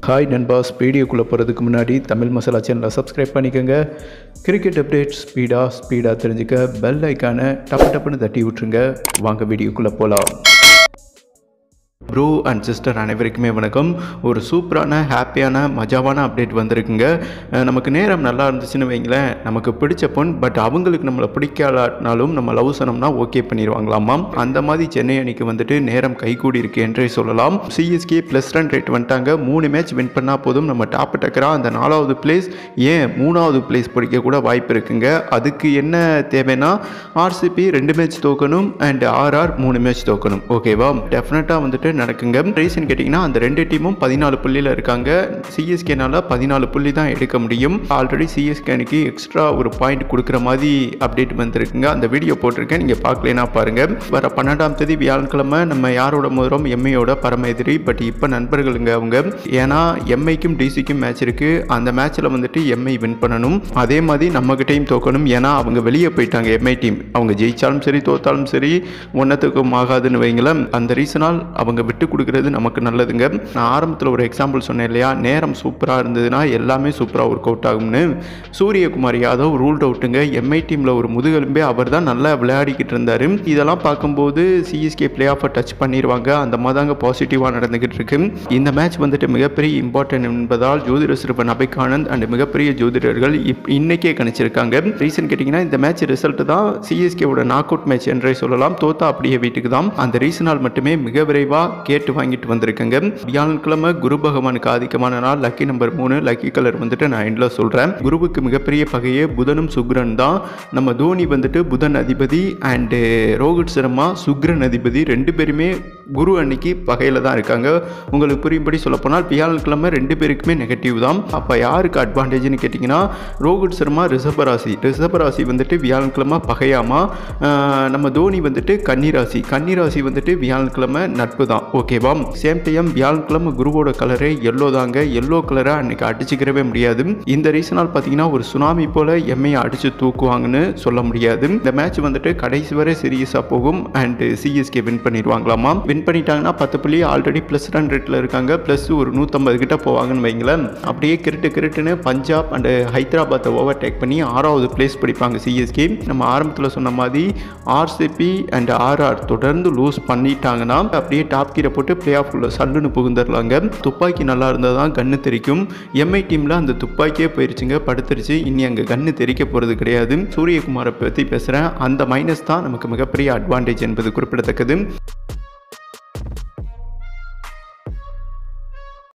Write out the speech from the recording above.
hi நண்பாஸ் வீடியோக்குள்ளே போகிறதுக்கு முன்னாடி தமிழ் மசாலா சேனலை சப்ஸ்கிரைப் பண்ணிக்கோங்க கிரிக்கெட் அப்டேட் ஸ்பீடாக ஸ்பீடாக தெரிஞ்சுக்க பெல் ஐக்கானை டப்பு டப்புன்னு தட்டி விட்ருங்க வாங்க வீடியோக்குள்ளே போகலாம் ப்ரோ அண்ட் சிஸ்டர் அனைவருக்குமே வணக்கம் ஒரு சூப்பரான ஹாப்பியான மஜாவான அப்டேட் வந்திருக்குங்க அஹ் நமக்கு நேரம் நல்லா இருந்துச்சுன்னு வைங்களேன் நமக்கு பிடிச்ச பொண் பட் அவங்களுக்கு நம்மளை பிடிக்காதனாலும் நம்ம லவ் சொன்னோம்னா ஓகே பண்ணிடுவாங்களாமா அந்த மாதிரி சென்னை அணிக்கு வந்துட்டு நேரம் கைகூடி இருக்கு என்றே சொல்லலாம் சிஎஸ்கே ப்ளஸ் ரன் ரேட் வந்துட்டாங்க மூணு மேட்ச் வின் பண்ணால் போதும் நம்ம டாப் டக்கராக அந்த நாலாவது பிளேஸ் ஏன் மூணாவது பிளேஸ் பிடிக்க கூட வாய்ப்பு இருக்குங்க அதுக்கு என்ன தேவைன்னா ஆர்சிபி ரெண்டு மேட்ச் தோக்கணும் அண்ட் ஆர்ஆர் மூணு மேட்ச் தோக்கணும் ஓகேவா டெஃபினட்டாக வந்துட்டு நடக்குங்க ரீசன் கேட்டிங்கன்னா அந்த ரெண்டு டீமும் பதினாலு புள்ளியில் இருக்காங்க சிஎஸ்கேனால பதினாலு புள்ளி தான் எடுக்க முடியும் ஆல்ரெடி சிஎஸ்கே அணிக்கு எக்ஸ்ட்ரா ஒரு பாயிண்ட் கொடுக்குற மாதிரி அப்டேட் வந்திருக்குங்க அந்த வீடியோ போட்டிருக்கேன் நீங்கள் பார்க்கலனா பாருங்க வர பன்னெண்டாம் தேதி வியாழக்கிழமை நம்ம யாரோட முதலும் எம்ஐயோட பரம எதிரி பட் இப்போ நண்பர்களுங்க அவங்க ஏன்னா எம்ஐக்கும் டிசிக்கும் மேட்ச் இருக்கு அந்த மேட்ச்சில் வந்துட்டு எம்ஐ வின் பண்ணணும் அதே மாதிரி நம்மகிட்டையும் தோக்கணும் ஏன்னா அவங்க வெளியே போயிட்டாங்க எம்ஐ டீம் அவங்க ஜெயிச்சாலும் சரி தோத்தாலும் சரி ஒன்றத்துக்கும் ஆகாதுன்னு வைங்களேன் அந்த ரீசனால் அவங்க விட்டு கொடுக்கறது நமக்கு நல்லதுங்க நான் ஆரம்பத்தில் ஒரு எக்ஸாம்பிள் சொன்னேன் இல்லையா நேரம் சூப்பராக இருந்ததுன்னா எல்லாமே சூப்பராக ஒர்க் அவுட் ஆகும்னு சூரியகுமார் யாதவ் ரூல்ட் அவுட்டுங்க எம்ஐ டீமில் ஒரு முதுகெலும்பே அவர் தான் நல்லா விளையாடிக்கிட்டு இருந்தார் இதெல்லாம் பார்க்கும்போது சிஎஸ்கே பிளே ஆஃபை டச் பண்ணிடுவாங்க அந்த மாதிரி தாங்க பாசிட்டிவாக நடந்துக்கிட்டு இருக்கு இந்த மேட்ச் வந்துட்டு மிகப்பெரிய இம்பார்ட்டன்ட் என்பதால் ஜோதிட சிறுவன் அபைகானந்த் அண்ட் மிகப்பெரிய ஜோதிடர்கள் இப் இன்னைக்கே கணிச்சிருக்காங்க ரீசன் கேட்டிங்கன்னா இந்த மேட்ச் ரிசல்ட் தான் சிஎஸ்கேவோட நாக் அவுட் மேட்ச் என்றே சொல்லலாம் தோத்தா அப்படியே வீட்டுக்கு தான் அந்த ரீசனால் மட்டுமே மிக விரைவாக கேட்டு வாங்கிட்டு வந்திருக்கேங்க வியாழக்கிழமை குரு பகவானுக்கு ஆதிக்கமான நாள் லக்கி நம்பர் மூணு லக்கி கலர் வந்துட்டு நான் எண்டில் சொல்கிறேன் குருவுக்கு மிகப்பெரிய பகையே புதனும் சுக்ரன் தான் நம்ம தோனி வந்துட்டு புதன் அதிபதி அண்டு ரோஹித் சர்மா சுக்ரன் அதிபதி ரெண்டு பேருமே குரு அன்னைக்கு பகையில் தான் இருக்காங்க உங்களுக்கு புரியும்படி சொல்லப்போனால் வியாழக்கிழமை ரெண்டு பேருக்குமே நெகட்டிவ் தான் அப்போ யாருக்கு அட்வான்டேஜ்னு கேட்டிங்கன்னா ரோஹித் சர்மா ரிஷபராசி ரிஷபராசி வந்துட்டு வியாழக்கிழமை பகையாமா ஆஹ் நம்ம தோனி வந்துட்டு கன்னிராசி கன்னிராசி வந்துட்டு வியாழக்கிழமை நட்பு தான் ஓகேவா சேம் டைம் வியாழக்கிழமை குருவோட கலரே எல்லோ தாங்க எல்லோ கலரை அன்னைக்கு அடிச்சுக்கிறவே முடியாது இந்த ரீசனால் பார்த்தீங்கன்னா ஒரு சுனாமி போல எம்ஐயை அடிச்சு தூக்குவாங்கன்னு சொல்ல முடியாது இந்த மேட்ச் வந்துட்டு கடைசி வரை சீரியஸாக போகும் அண்ட் சிஎஸ்கே வின் பண்ணிடுவாங்களாமா வின் பண்ணிட்டாங்கன்னா பத்து புள்ளி ஆல்ரெடி ப்ளஸ் ரன் ரேட்டில் இருக்காங்க ப்ளஸ் ஒரு நூற்றம்பது கிட்ட போவாங்கன்னு வைங்களேன் அப்படியே கிரிட்டு கிரிட்டுன்னு பஞ்சாப் அண்ட் ஹைதராபாத்தை ஓவர் டேக் பண்ணி ஆறாவது பிளேஸ் பிடிப்பாங்க சிஎஸ்கே நம்ம ஆரம்பத்தில் சொன்ன மாதிரி ஆர்சிபி அண்ட் ஆர்ஆர் தொடர்ந்து லூஸ் பண்ணிட்டாங்கன்னா அப்படியே டாப் கீரை போட்டு பிளே ஆஃப் உள்ள சல்லுன்னு புகுந்துடலாங்க துப்பாக்கி நல்லா இருந்தால் தான் கண்ணு தெரிக்கும் எம்ஐ டீமில் அந்த துப்பாக்கியே போயிருச்சுங்க படுத்துருச்சு இனி அங்கே கண்ணு தெரிக்க போகிறது கிடையாது சூரியகுமாரை பற்றி பேசுகிறேன் அந்த மைனஸ் தான் நமக்கு மிகப்பெரிய அட்வான்டேஜ் என்பது குறிப்பிடத்தக்கது